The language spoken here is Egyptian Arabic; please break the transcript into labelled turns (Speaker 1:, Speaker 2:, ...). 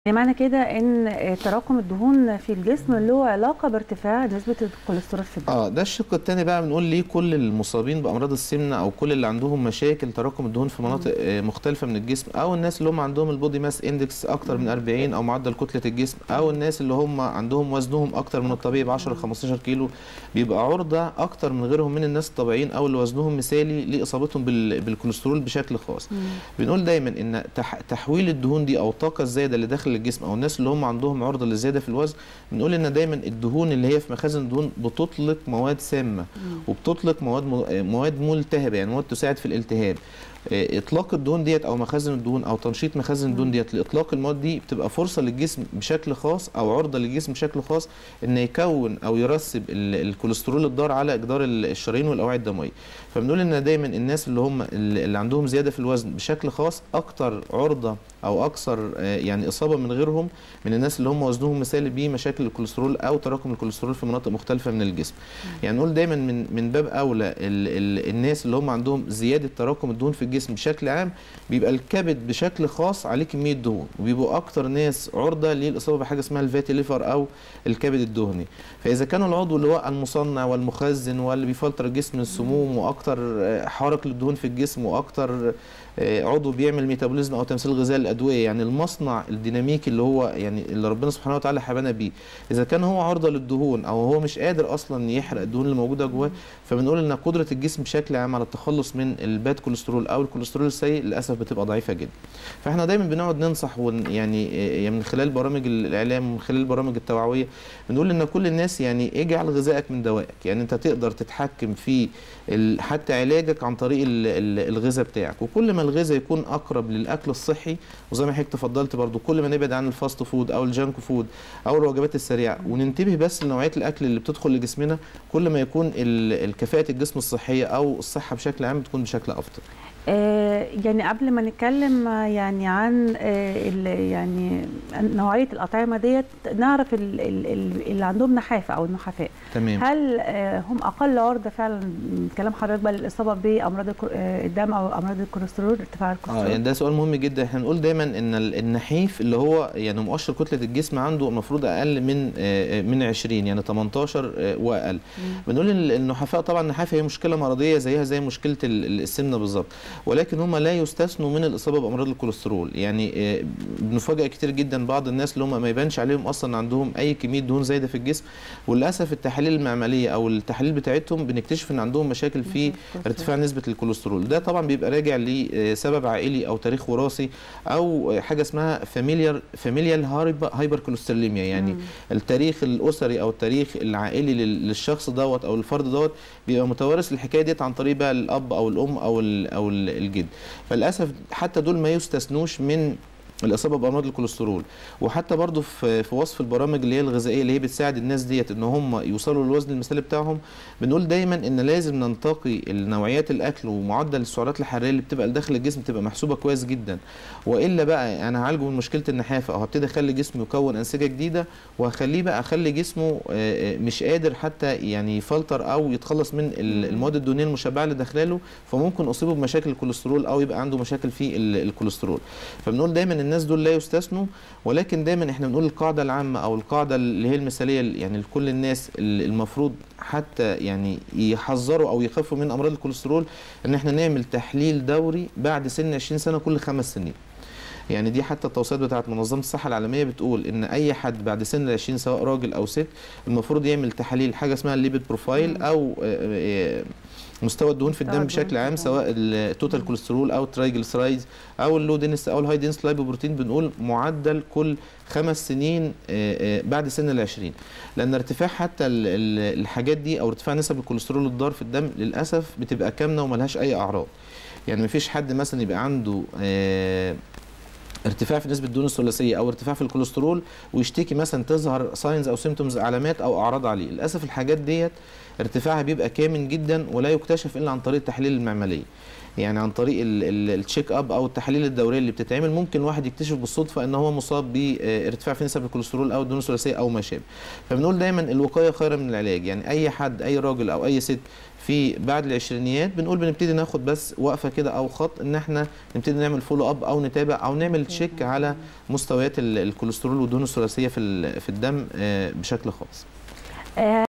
Speaker 1: يعني معنى كده ان تراكم الدهون في الجسم له علاقه بارتفاع نسبه الكوليسترول في الدم
Speaker 2: اه ده الشق الثاني بقى بنقول ليه كل المصابين بامراض السمنه او كل اللي عندهم مشاكل تراكم الدهون في مناطق آه، مختلفه من الجسم او الناس اللي هم عندهم البودي ماس اندكس اكتر من 40 او معدل كتله الجسم او الناس اللي هم عندهم وزنهم اكتر من الطبيعي ب 10 15 كيلو بيبقى عرضه اكتر من غيرهم من الناس الطبيعيين او اللي وزنهم مثالي لاصابتهم بال- بالكوليسترول بشكل خاص بنقول دايما ان تح- تحويل الدهون دي او الطاقه الزايده اللي داخل الجسم او الناس اللي هم عندهم عرضه للزياده في الوزن بنقول ان دايما الدهون اللي هي في مخازن الدهون بتطلق مواد سامه وبتطلق مواد م- مواد ملتهبه يعني مواد تساعد في الالتهاب آه، اطلاق الدهون ديت او مخازن الدهون او تنشيط مخازن الدهون ديت لاطلاق المواد دي بتبقى فرصه للجسم بشكل خاص او عرضه للجسم بشكل خاص ان يكون او يرسب ال- الكوليسترول الضار على جدار ال- الشرايين والاوعيه الدمويه فبنقول ان دايما الناس اللي هم اللي اللي عندهم زياده في الوزن بشكل خاص اكتر عرضه او اكثر آه، يعني اصابه من غيرهم من الناس اللي هم وزنهم مثالي بمشاكل الكوليسترول او تراكم الكوليسترول في مناطق مختلفه من الجسم يعني نقول دايما من من باب اولى ال ال الناس اللي هم عندهم زياده تراكم الدهون في الجسم بشكل عام بيبقى الكبد بشكل خاص عليه كميه دهون وبيبقوا اكتر ناس عرضه للاصابه بحاجه اسمها الفاتي ليفر او الكبد الدهني فاذا كان العضو اللي هو المصنع والمخزن واللي بيفلتر الجسم من السموم واكتر آه، حرق للدهون في الجسم واكتر آه، عضو بيعمل ميتابوليزم او تمثيل غذاء الادويه يعني المصنع الديناميكي اللي هو يعني اللي ربنا سبحانه وتعالى حبانا بيه اذا كان هو عرضه للدهون او هو مش قادر اصلا يحرق الدهون اللي موجوده جواه فبنقول ان قدره الجسم بشكل عام على التخلص من الباد كوليسترول او الكوليسترول السيء للاسف بتبقى ضعيفه جدا فاحنا دايما بنقعد ننصح ون يعني آه، من خلال برامج الاعلام ومن خلال البرامج التوعويه بنقول ان كل الناس يعني اجعل غذائك من دوائك يعني انت تقدر تتحكم في ال- حتى علاجك عن طريق ال- ال- الغذاء بتاعك وكل ما الغذاء يكون اقرب للاكل الصحي وزي ما حضرتك تفضلت برضو كل ما نبعد عن الفاست فود او الجانك فود او الوجبات السريعه وننتبه بس لنوعيات الاكل اللي بتدخل لجسمنا كل ما يكون ال- الكفاءه الجسم الصحيه او الصحه بشكل عام بتكون بشكل افضل
Speaker 1: آه، يعني قبل ما نتكلم آه، يعني عن آه، ال- يعني نوعيه الاطعمه ديت نعرف ال- ال- ال- اللي عندهم نحافه او النحفاء
Speaker 2: تمام
Speaker 1: هل آه، هم اقل عرضه فعلا من كلام حضرتك بقى للاصابه بامراض الكو- آه، الدم او امراض الكوليسترول ارتفاع
Speaker 2: اه
Speaker 1: الكوليسترول
Speaker 2: يعني ده سؤال مهم جدا احنا نقول دايما ان ال- النحيف اللي هو يعني مؤشر كتله الجسم عنده المفروض اقل من آه، آه، من 20 يعني 18 آه، واقل بنقول ان النحفاء طبعا النحافه هي مشكله مرضيه زيها زي مشكله ال- ال- السمنه بالظبط ولكن هم لا يستثنوا من الاصابه بامراض الكوليسترول يعني آه، بنفاجئ كتير جدا بعض الناس اللي هم ما يبانش عليهم اصلا عندهم اي كميه دهون زايده في الجسم وللاسف التحاليل المعمليه او التحاليل بتاعتهم بنكتشف ان عندهم مشاكل في ارتفاع نسبه الكوليسترول ده طبعا بيبقى راجع لسبب عائلي او تاريخ وراثي او حاجه اسمها فاميليار فاميليال هايبر كوليستروليميا يعني
Speaker 1: مم.
Speaker 2: التاريخ الاسري او التاريخ العائلي لل- للشخص دوت او الفرد دوت بيبقى متوارث الحكايه ديت عن طريق بقى الاب او الام او ال- او ال- الجد فللاسف حتى دول ما يستثنوش من الاصابه بامراض الكوليسترول وحتى برضو في في وصف البرامج اللي هي الغذائيه اللي هي بتساعد الناس ديت ان هم يوصلوا للوزن المثالي بتاعهم بنقول دايما ان لازم ننتقي نوعيات الاكل ومعدل السعرات الحراريه اللي بتبقى داخل الجسم تبقى محسوبه كويس جدا والا بقى انا هعالجه من مشكله النحافه او هبتدي اخلي جسمه يكون انسجه جديده وهخليه بقى اخلي جسمه آه، آه، مش قادر حتى يعني يفلتر او يتخلص من ال- المواد الدهنيه المشبعه اللي داخلاله فممكن اصيبه بمشاكل الكوليسترول او يبقى عنده مشاكل في ال- الكوليسترول فبنقول دايما الناس دول لا يستثنوا ولكن دايما احنا بنقول القاعده العامه او القاعده اللي هي المثاليه يعني لكل الناس اللي المفروض حتى يعني يحذروا او يخافوا من امراض الكوليسترول ان احنا نعمل تحليل دوري بعد سن 20 سنه كل خمس سنين يعني دي حتى التوصيات بتاعت منظمه الصحه العالميه بتقول ان اي حد بعد سن ال 20 سواء راجل او ست المفروض يعمل تحاليل حاجه اسمها الليبيد بروفايل او آه، آه، مستوى الدهون في
Speaker 1: مستوى
Speaker 2: الدم
Speaker 1: الدهون
Speaker 2: بشكل
Speaker 1: في
Speaker 2: عام
Speaker 1: الدم.
Speaker 2: سواء التوتال كوليسترول او الترايجلسرايدز او اللو دينس او الهاي دينس لايبوبروتين بنقول معدل كل خمس سنين آه، آه، بعد سن ال 20 لان ارتفاع حتى ال- ال- الحاجات دي او ارتفاع نسب الكوليسترول الضار في الدم للاسف بتبقى كامنه وملهاش اي اعراض يعني مفيش حد مثلا يبقى عنده آه، ارتفاع في نسبه الدهون الثلاثيه او ارتفاع في الكوليسترول ويشتكي مثلا تظهر ساينز او سيمتومز علامات او اعراض عليه للاسف الحاجات ديت ارتفاعها بيبقى كامن جدا ولا يكتشف الا عن طريق التحاليل المعمليه يعني عن طريق ال- ال- التشيك اب او التحاليل الدوريه اللي بتتعمل ممكن واحد يكتشف بالصدفه ان هو مصاب بارتفاع في نسب الكوليسترول او الدهون الثلاثيه او ما شابه فبنقول دايما الوقايه خير من العلاج يعني اي حد اي راجل او اي ست في بعد العشرينيات بنقول بنبتدي ناخد بس وقفه كده او خط ان احنا نبتدي نعمل فولو اب او نتابع او نعمل تشيك على مستويات ال- الكوليسترول والدهون الثلاثيه في ال- في الدم آه، بشكل خاص
Speaker 1: آه،